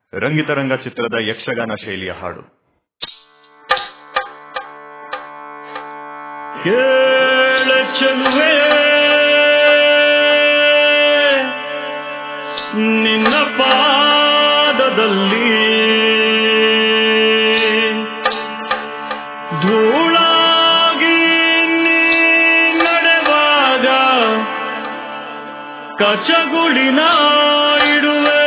ರಂಗಿತರಂಗ ಚಿತ್ರದ ಯಕ್ಷಗಾನ ಶೈಲಿಯ ಹಾಡು ಕೇಳ ಚೆಲುವೆ ನಿನ್ನ ಪಾದದಲ್ಲಿ ಧೂಳಾಗಿ ನೀ ನಡೆವಾಗ ಕಚಗುಳಿನ ಇಡುವೆ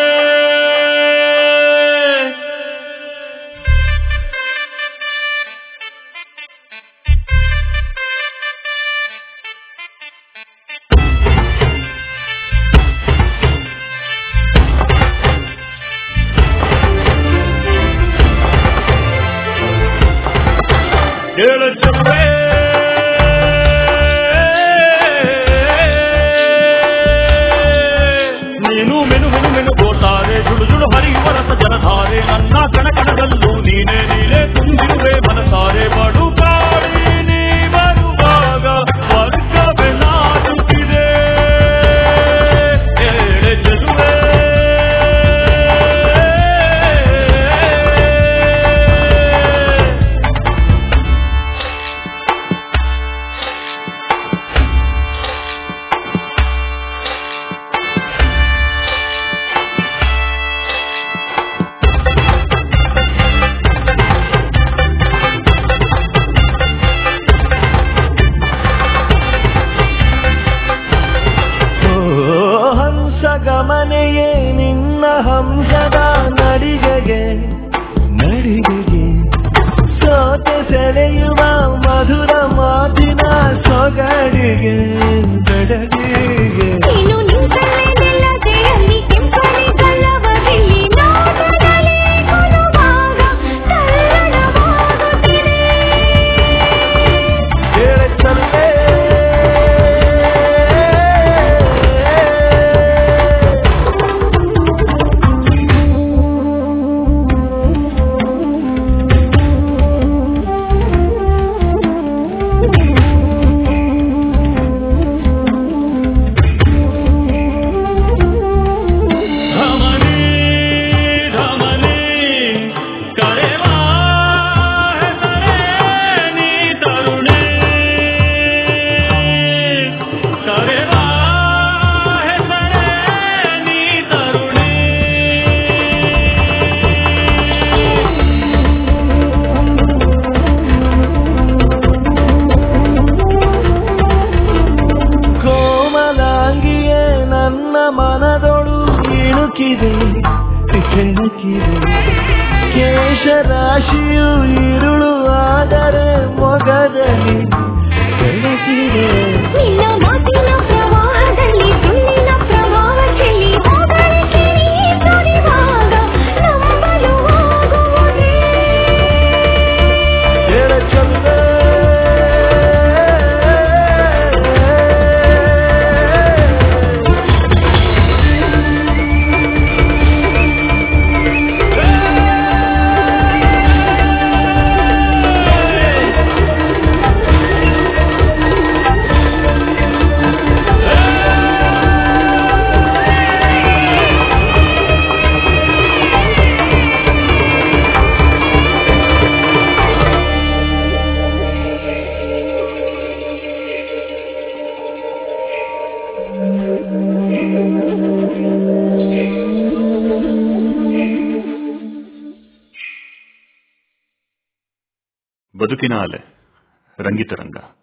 ಹೇಳ ಚೆಲುವೆ ನೀನು ಮೆನು ಮೆನು ಮೆನು ಗೋತಾರೆ ಜುಳು ಜುಳು ಹರಿಯುವ ರಸ ಜಲಧಾರೆ ನನ್ನ ಕಣ ಕಣದಲ್ಲೂ ನೀನೆ ನೀನೆ ತುಂಬಿರುವೆ ಮನಸಾರೆ ಬಡು ಕಾಡಿ ನೀ ಬರುವಾಗ ಸ್ವರ್ಗವೇ ನಾಚುತ್ತಿದೆ ಹೇಳೆ ಚೆಲುವೆ ಓ ಹಂಸ ಗಮನೆಯೇ ನಿನ್ನ ಹಂಸದ ನಡಿಗೆಗೆ ನಡಿಗೆಗೆ ಸೋತೆ ಸೆಳೆಯುವ ಮಧುರ ಮಾತಿನ ಸೊಗಡಿಗೆ ಬೆಡಗಿಗೆ ನೀನು ನಿಂತರೆ ನಿಲ್ಲದೆಯಲ್ಲಿ ಕೆಂಪನೆ ಗಲ್ಲವದಲ್ಲಿ ನೋಟದಲ್ಲಿ ಕೊಡುವಾಗ ತಲ್ಲಣವಾಗುತ್ತಿದೆ ಹೇಳ ಚಲುವೆ ಧಮನಿ ಧಮನಿ ಕರೆವಾ ಹೆಸರೇ ನೀ ತರುಣಿ ಕರೆವಾ ಹೆಸರೇ ನೀ ತರುಣಿ ಕೋಮಲಾಂಗಿಯೇ ನನ್ನ ಮನದೊಳು ಇಣುಕಿದೆ ಕೆಣಕಿದೆ ಕೇಶರಾಶಿಯು ಇರುಳು ಆದರೆ ಮೊಗದಲ್ಲಿ ಬೆಳಕಿದೆ ನಿನ್ನ ಮಾತಿನ ಪ್ರವಾಹದಲ್ಲಿ ಸುಳ್ಳಿನ ಪ್ರವಾಹ ಚೆಲ್ಲಿ ಹೋಗಲಿಕ್ಕೆ ನೀ ಸುರಿವಾಗ ನಂಬಲು ಆಗುವುದೇ ಹೇಳ ಚಲುವೆ ಬದುಕಿನ ಅಲೆ ರಂಗಿತರಂಗ